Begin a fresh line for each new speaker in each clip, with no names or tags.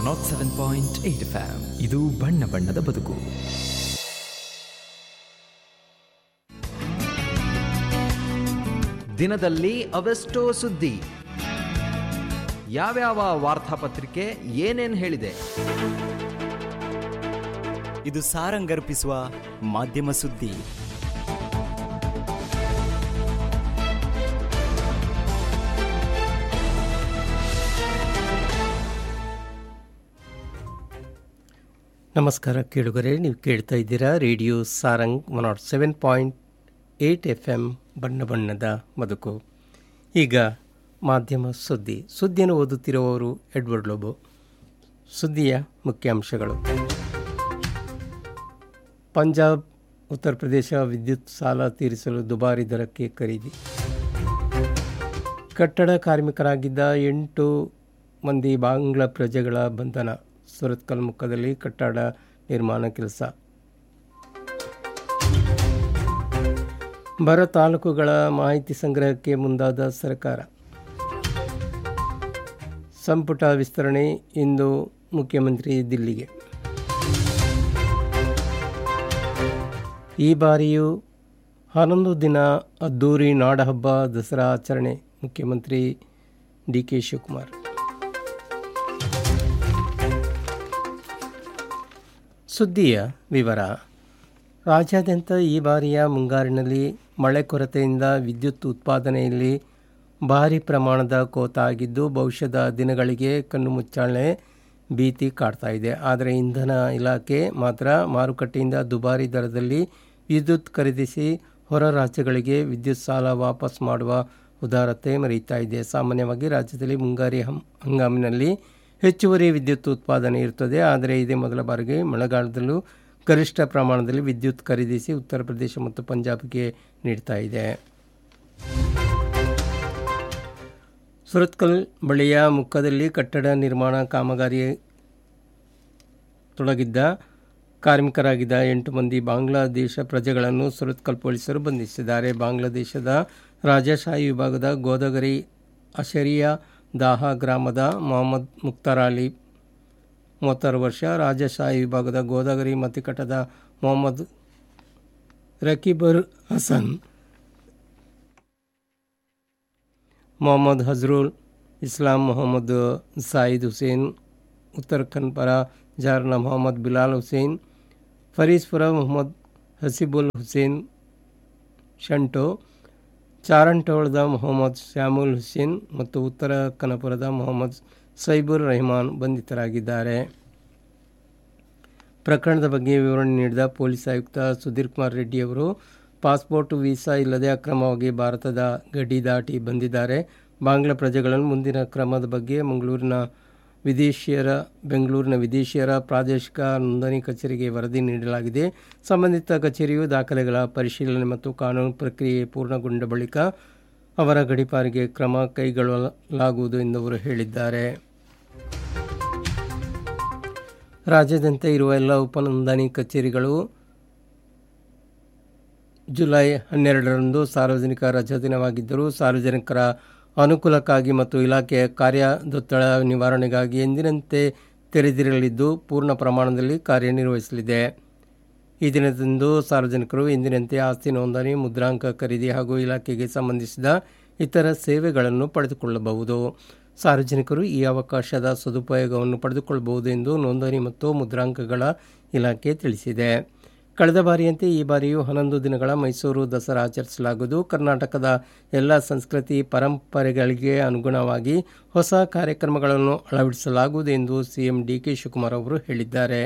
not seven point eight FM ಇದು ಬಣ್ಣ ಬಣ್ಣದ ಬದುಕು
ದಿನದಲ್ಲಿ ಅವೆಷ್ಟೋ ಸುದ್ದಿ ಯಾವ್ಯಾವ ವಾರ್ತಾಪತ್ರಿಕೆ ಏನೇನ್ ಹೇಳಿದೆ
ಇದು ಸಾರಂಗರ್ಪಿಸುವ ಮಾಧ್ಯಮ ಸುದ್ದಿ
ನಮಸ್ಕಾರ ಕೇಳುಗರೆ ನೀವು ಕೇಳ್ತಾ ಇದ್ದೀರಾ radio Sarang one nought seven point eight F M ಬಣ್ಣ ಬಣ್ಣದ ಬದುಕು ಈಗ ಮಾಧ್ಯಮ ಸುದ್ದಿ ಸುದ್ದಿಯನ್ನು ಓದುತ್ತಿರುವವರು ಎಡ್ವರ್ಡ್ ಲೋಬೋ ಸುದ್ದಿಯ ಮುಖ್ಯಾಂಶಗಳು ಪಂಜಾಬ್ ಉತ್ತರ ಪ್ರದೇಶ ವಿದ್ಯುತ್ ಸಾಲ ತೀರಿಸಲು ದುಬಾರಿ ದರಕ್ಕೆ ಖರೀದಿ ಕಟ್ಟಡ ಕಾರ್ಮಿಕರಾಗಿದ್ದ ಎಂಟು ಮಂದಿ ಬಾಂಗ್ಲಾ ಪ್ರಜೆಗಳ ಬಂಧನ ಸುರತ್ಕಲ್ ಮುಖದಲ್ಲಿ ಕಟ್ಟಡ ನಿರ್ಮಾಣ ಕೆಲಸ ಬರ ತಾಲೂಕುಗಳ ಮಾಹಿತಿ ಸಂಗ್ರಹಕ್ಕೆ ಮುಂದಾದ ಸರ್ಕಾರ ಸಂಪುಟ ವಿಸ್ತರಣೆ ಇಂದು ಮುಖ್ಯಮಂತ್ರಿ ದಿಲ್ಲಿಗೆ ಈ ಬಾರಿಯೂ ಹನ್ನೊಂದು ದಿನ ಅದ್ದೂರಿ ನಾಡಹಬ್ಬ ದಸರಾ ಆಚರಣೆ ಮುಖ್ಯಮಂತ್ರಿ ಡಿ ಕೆ ಶಿವಕುಮಾರ್ ಸುದ್ದಿಯ ವಿವರ ರಾಜ್ಯಾದ್ಯಂತ ಈ ಬಾರಿಯ ಮುಂಗಾರಿನಲ್ಲಿ ಮಳೆ ಕೊರತೆಯಿಂದ ವಿದ್ಯುತ್ ಉತ್ಪಾದನೆಯಲ್ಲಿ ಭಾರಿ ಪ್ರಮಾಣದ ಕೋತ ಆಗಿದ್ದು ಭವಿಷ್ಯದ ದಿನಗಳಿಗೆ ಕಣ್ಣು ಮುಚ್ಚಾಳೆ ಭೀತಿ ಕಾಡ್ತಾ ಇದೆ ಆದರೆ ಇಂಧನ ಇಲಾಖೆ ಮಾತ್ರ ಮಾರುಕಟ್ಟೆಯಿಂದ ದುಬಾರಿ ದರದಲ್ಲಿ ವಿದ್ಯುತ್ ಖರೀದಿಸಿ ಹೊರ ರಾಜ್ಯಗಳಿಗೆ ವಿದ್ಯುತ್ ಸಾಲ ವಾಪಸ್ ಮಾಡುವ ಉದಾರತೆ ಮೆರೆಯುತ್ತಾ ಇದೆ ಸಾಮಾನ್ಯವಾಗಿ ರಾಜ್ಯದಲ್ಲಿ ಮುಂಗಾರಿ ಹಂ- ಹಂಗಾಮಿನಲ್ಲಿ ಹೆಚ್ಚುವರಿ ವಿದ್ಯುತ್ ಉತ್ಪಾದನೆ ಇರುತ್ತದೆ ಆದರೆ ಇದೇ ಮೊದಲ ಬಾರಿಗೆ ಮಳೆಗಾಲದಲ್ಲೂ ಗರಿಷ್ಠ ಪ್ರಮಾಣದಲ್ಲಿ ವಿದ್ಯುತ್ ಖರೀದಿಸಿ ಉತ್ತರ ಪ್ರದೇಶ ಮತ್ತು ಪಂಜಾಬ್ಗೆ ನೀಡ್ತಾ ಇದೆ ಸುರತ್ಕಲ್ ಬಳಿಯ ಮುಖದಲ್ಲಿ ಕಟ್ಟಡ ನಿರ್ಮಾಣ ಕಾಮಗಾರಿ ತೊಡಗಿದ್ದ ಕಾರ್ಮಿಕರಾಗಿದ್ದ ಎಂಟು ಮಂದಿ ಬಾಂಗ್ಲಾದೇಶ ಪ್ರಜೆಗಳನ್ನು ಸುರತ್ಕಲ್ ಪೊಲೀಸರು ಬಂಧಿಸಿದ್ದಾರೆ ಬಾಂಗ್ಲಾದೇಶದ ರಾಜಶಾಹಿ ವಿಭಾಗದ ಗೋದಗರಿ ಅಶರಿಯಾ ದಾಹ ಗ್ರಾಮದ ಮೊಹಮ್ಮದ್ ಮುಕ್ತಾರ್ ಅಲಿ ಮೂವತ್ತಾರು ವರ್ಷ ರಾಜಶಾಹಿ ವಿಭಾಗದ ಗೋದಾವರಿ ಮತ್ತಿಕಟ್ಟದ ಮೊಹಮ್ಮದ್ ರಕೀಬರ್ ಹಸನ್ ಮೊಹಮ್ಮದ್ ಹಜ್ರುಲ್ ಇಸ್ಲಾಂ ಮೊಹಮ್ಮದ್ ಸಾಯಿದ್ ಹುಸೇನ್ ಉತ್ತರಾಖಂಡ್ ಪರ ಜಾರ್ನ ಮೊಹಮ್ಮದ್ ಬಿಲಾಲ್ ಹುಸೇನ್ ಫರೀಸ್ಪುರ ಮೊಹಮ್ಮದ್ ಹಸಿಬುಲ್ ಹುಸೇನ್ ಶಂಟೋ ಚಾರಂಟೋಳದ ಮೊಹಮ್ಮದ್ ಶ್ಯಾಮುಲ್ ಹುಸೇನ್ ಮತ್ತು ಉತ್ತರ ಕನಪುರದ ಮೊಹಮ್ಮದ್ ಸೈಬುರ್ ರೆಹಮಾನ್ ಬಂಧಿತರಾಗಿದ್ದಾರೆ ಪ್ರಕರಣದ ಬಗ್ಗೆ ವಿವರಣೆ ನೀಡಿದ ಪೊಲೀಸ್ ಆಯುಕ್ತ ಸುಧೀರ್ ಕುಮಾರ್ ರೆಡ್ಡಿ ಅವರು ಪಾಸ್ಪೋರ್ಟ್ ವೀಸಾ ಇಲ್ಲದೆ ಅಕ್ರಮವಾಗಿ ಭಾರತದ ಗಡಿ ದಾಟಿ ಬಂದಿದ್ದಾರೆ ಬಾಂಗ್ಲಾ ಪ್ರಜೆಗಳನ್ನು ಮುಂದಿನ ಕ್ರಮದ ಬಗ್ಗೆ ಮಂಗಳೂರಿನ ವಿದೇಶಿಯರ ಬೆಂಗಳೂರಿನ ವಿದೇಶಿಯರ ಪ್ರಾದೇಶಿಕ ನೋಂದಣಿ ಕಚೇರಿಗೆ ವರದಿ ನೀಡಲಾಗಿದೆ ಸಂಬಂಧಿತ ಕಚೇರಿಯು ದಾಖಲೆಗಳ ಪರಿಶೀಲನೆ ಮತ್ತು ಕಾನೂನು ಪ್ರಕ್ರಿಯೆ ಪೂರ್ಣಗೊಂಡ ಬಳಿಕ ಅವರ ಗಡಿಪಾರಿಗೆ ಕ್ರಮ ಕೈಗೊಳ್ಳಲಾಗುವುದು ಎಂದು ಅವರು ಹೇಳಿದ್ದಾರೆ ರಾಜ್ಯಾದ್ಯಂತ ಇರುವ ಎಲ್ಲ ಉಪನೋಂದಣಿ ಕಚೇರಿಗಳು ಜುಲೈ ಹನ್ನೆರಡರಂದು ಸಾರ್ವಜನಿಕ ರಜಾದಿನವಾಗಿದ್ದರೂ ಸಾರ್ವಜನಿಕರ ಅನುಕೂಲಕ್ಕಾಗಿ ಮತ್ತು ಇಲಾಖೆಯ ಕಾರ್ಯದೊತ್ತಡ ನಿವಾರಣೆಗಾಗಿ ಎಂದಿನಂತೆ ತೆರೆದಿರಲಿದ್ದು ಪೂರ್ಣ ಪ್ರಮಾಣದಲ್ಲಿ ಕಾರ್ಯನಿರ್ವಹಿಸಲಿದೆ ಈ ದಿನದಂದು ಸಾರ್ವಜನಿಕರು ಎಂದಿನಂತೆ ಆಸ್ತಿ ನೋಂದಣಿ ಮುದ್ರಾಂಕ ಖರೀದಿ ಹಾಗೂ ಇಲಾಖೆಗೆ ಸಂಬಂಧಿಸಿದ ಇತರ ಸೇವೆಗಳನ್ನು ಪಡೆದುಕೊಳ್ಳಬಹುದು ಸಾರ್ವಜನಿಕರು ಈ ಅವಕಾಶದ ಸದುಪಯೋಗವನ್ನು ಪಡೆದುಕೊಳ್ಳಬಹುದು ಎಂದು ನೋಂದಣಿ ಮತ್ತು ಮುದ್ರಾಂಕಗಳ ಇಲಾಖೆ ತಿಳಿಸಿದೆ ಕಳೆದ ಬಾರಿಯಂತೆ ಈ ಬಾರಿಯೂ ಹನ್ನೊಂದು ದಿನಗಳ ಮೈಸೂರು ದಸರಾ ಆಚರಿಸಲಾಗುವುದು ಕರ್ನಾಟಕದ ಎಲ್ಲ ಸಂಸ್ಕೃತಿ ಪರಂಪರೆಗಳಿಗೆ ಅನುಗುಣವಾಗಿ ಹೊಸ ಕಾರ್ಯಕ್ರಮಗಳನ್ನು ಅಳವಡಿಸಲಾಗುವುದು ಎಂದು ಸಿಎಂ ಡಿಕೆ ಶಿವಕುಮಾರ್ ಅವರು ಹೇಳಿದ್ದಾರೆ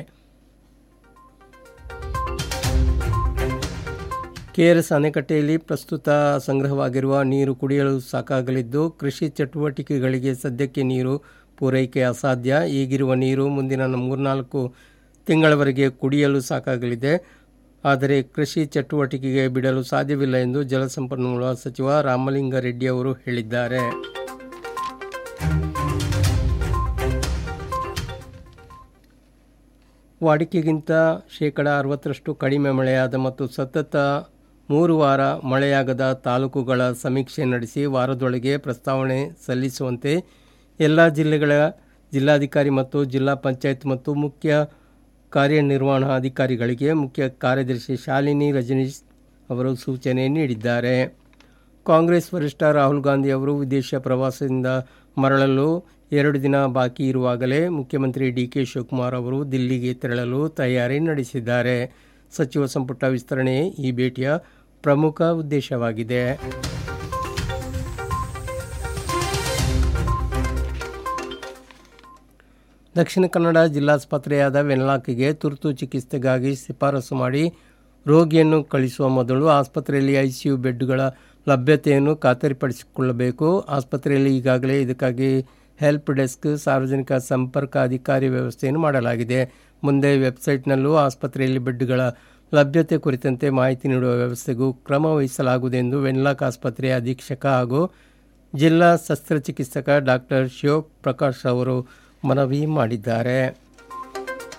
ಕೆಆರ್ಎಸ್ ಅಣೆಕಟ್ಟೆಯಲ್ಲಿ ಪ್ರಸ್ತುತ ಸಂಗ್ರಹವಾಗಿರುವ ನೀರು ಕುಡಿಯಲು ಸಾಕಾಗಲಿದ್ದು ಕೃಷಿ ಚಟುವಟಿಕೆಗಳಿಗೆ ಸದ್ಯಕ್ಕೆ ನೀರು ಪೂರೈಕೆ ಅಸಾಧ್ಯ ಈಗಿರುವ ನೀರು ಮುಂದಿನ ಮೂರ್ನಾಲ್ಕು ತಿಂಗಳವರೆಗೆ ಕುಡಿಯಲು ಸಾಕಾಗಲಿದೆ ಆದರೆ ಕೃಷಿ ಚಟುವಟಿಕೆಗೆ ಬಿಡಲು ಸಾಧ್ಯವಿಲ್ಲ ಎಂದು ಜಲಸಂಪನ್ಮೂಲ ಸಚಿವ ರಾಮಲಿಂಗಾರೆಡ್ಡಿ ಅವರು ಹೇಳಿದ್ದಾರೆ ವಾಡಿಕೆಗಿಂತ ಶೇಕಡ ಅರವತ್ತರಷ್ಟು ಕಡಿಮೆ ಮಳೆಯಾದ ಮತ್ತು ಸತತ ಮೂರು ವಾರ ಮಳೆಯಾಗದ ತಾಲೂಕುಗಳ ಸಮೀಕ್ಷೆ ನಡೆಸಿ ವಾರದೊಳಗೆ ಪ್ರಸ್ತಾವನೆ ಸಲ್ಲಿಸುವಂತೆ ಎಲ್ಲ ಜಿಲ್ಲೆಗಳ ಜಿಲ್ಲಾಧಿಕಾರಿ ಮತ್ತು ಜಿಲ್ಲಾ ಪಂಚಾಯತ್ ಮತ್ತು ಮುಖ್ಯ ಕಾರ್ಯನಿರ್ವಹಣಾ ಅಧಿಕಾರಿಗಳಿಗೆ ಮುಖ್ಯ ಕಾರ್ಯದರ್ಶಿ ಶಾಲಿನಿ ರಜನೀಶ್ ಅವರು ಸೂಚನೆ ನೀಡಿದ್ದಾರೆ ಕಾಂಗ್ರೆಸ್ ವರಿಷ್ಠ ರಾಹುಲ್ ಗಾಂಧಿ ಅವರು ವಿದೇಶ ಪ್ರವಾಸದಿಂದ ಮರಳಲು ಎರಡು ದಿನ ಬಾಕಿ ಇರುವಾಗಲೇ ಮುಖ್ಯಮಂತ್ರಿ ಡಿ ಕೆ ಶಿವಕುಮಾರ್ ಅವರು ದಿಲ್ಲಿಗೆ ತೆರಳಲು ತಯಾರಿ ನಡೆಸಿದ್ದಾರೆ ಸಚಿವ ಸಂಪುಟ ವಿಸ್ತರಣೆ ಈ ಭೇಟಿಯ ಪ್ರಮುಖ ಉದ್ದೇಶವಾಗಿದೆ ದಕ್ಷಿಣ ಕನ್ನಡ ಜಿಲ್ಲಾಸ್ಪತ್ರೆಯಾದ ವೆನ್ಲಾಕ್ಗೆ ತುರ್ತು ಚಿಕಿತ್ಸೆಗಾಗಿ ಶಿಫಾರಸು ಮಾಡಿ ರೋಗಿಯನ್ನು ಕಳಿಸುವ ಮೊದಲು ಆಸ್ಪತ್ರೆಯಲ್ಲಿ ಐಸಿಯು ಬೆಡ್ಗಳ ಲಭ್ಯತೆಯನ್ನು ಖಾತರಿಪಡಿಸಿಕೊಳ್ಳಬೇಕು ಆಸ್ಪತ್ರೆಯಲ್ಲಿ ಈಗಾಗಲೇ ಇದಕ್ಕಾಗಿ ಹೆಲ್ಪ್ ಡೆಸ್ಕ್ ಸಾರ್ವಜನಿಕ ಸಂಪರ್ಕ ಅಧಿಕಾರಿ ವ್ಯವಸ್ಥೆಯನ್ನು ಮಾಡಲಾಗಿದೆ ಮುಂದೆ ವೆಬ್ಸೈಟ್ನಲ್ಲೂ ಆಸ್ಪತ್ರೆಯಲ್ಲಿ ಬೆಡ್ಗಳ ಲಭ್ಯತೆ ಕುರಿತಂತೆ ಮಾಹಿತಿ ನೀಡುವ ವ್ಯವಸ್ಥೆಗೂ ಕ್ರಮ ವಹಿಸಲಾಗುವುದು ಎಂದು ವೆನ್ಲಾಕ್ ಆಸ್ಪತ್ರೆಯ ಅಧೀಕ್ಷಕ ಹಾಗೂ ಜಿಲ್ಲಾ ಶಸ್ತ್ರಚಿಕಿತ್ಸಕ ಡಾಕ್ಟರ್ ಶಿವಪ್ರಕಾಶ್ ಅವರು ಮನವಿ ಮಾಡಿದ್ದಾರೆ